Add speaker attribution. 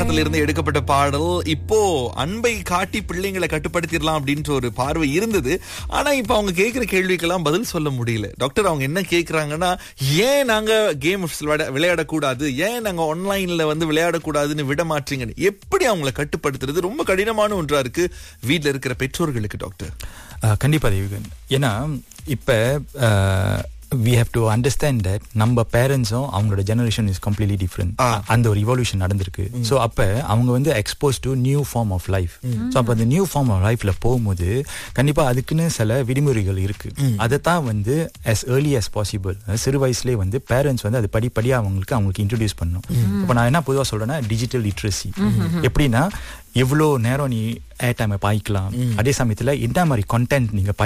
Speaker 1: படத்துல இருந்து எடுக்கப்பட்ட பாடல் இப்போ அன்பை காட்டி பிள்ளைங்களை கட்டுப்படுத்திடலாம் அப்படின்ற ஒரு பார்வை இருந்தது ஆனா இப்ப அவங்க கேக்குற கேள்விக்கெல்லாம் பதில் சொல்ல முடியல டாக்டர் அவங்க என்ன கேக்குறாங்கன்னா ஏன் நாங்க கேம் விளையாடக்கூடாது ஏன் நாங்க ஆன்லைன்ல வந்து விளையாடக்கூடாதுன்னு விட மாட்டீங்கன்னு எப்படி அவங்கள கட்டுப்படுத்துறது ரொம்ப கடினமான ஒன்றா இருக்கு வீட்ல இருக்கிற பெற்றோர்களுக்கு டாக்டர்
Speaker 2: அஹ், கண்டிப்பா தேவிகன் ஏன்னா இப்ப we have to understand that நம்ம பேரண்ட்ஸும் அவங்களோட ஜெனரேஷன் இஸ் கம்ப்ளீட்லி டிஃப்ரெண்ட் அந்த ஒரு இவல்யூஷன் நடந்திருக்கு ஸோ அப்ப அவங்க வந்து expose to new form of life so அப்போ அந்த நியூ ஃபார்ம் ஆஃப் லைஃப்ல போகும்போது கண்டிப்பா அதுக்குன்னு சில விதிமுறைகள் இருக்கு அதைத்தான் வந்து as early as possible சிறு வயசுலேயே வந்து பேரண்ட்ஸ் வந்து அது படிப்படியா அவங்களுக்கு அவங்களுக்கு இன்ட்ரடியூஸ் பண்ணணும் இப்போ நான் என்ன பொதுவாக சொல்றேன்னா டிஜிட்டல் லிட்ரஸி எப்படின்னா எவ்வளோ நேரம் நீ ஏர் டைமை பாய்க்கலாம் அதே சமயத்துல என்ன மாதிரி கண்டென்ட் நீங்க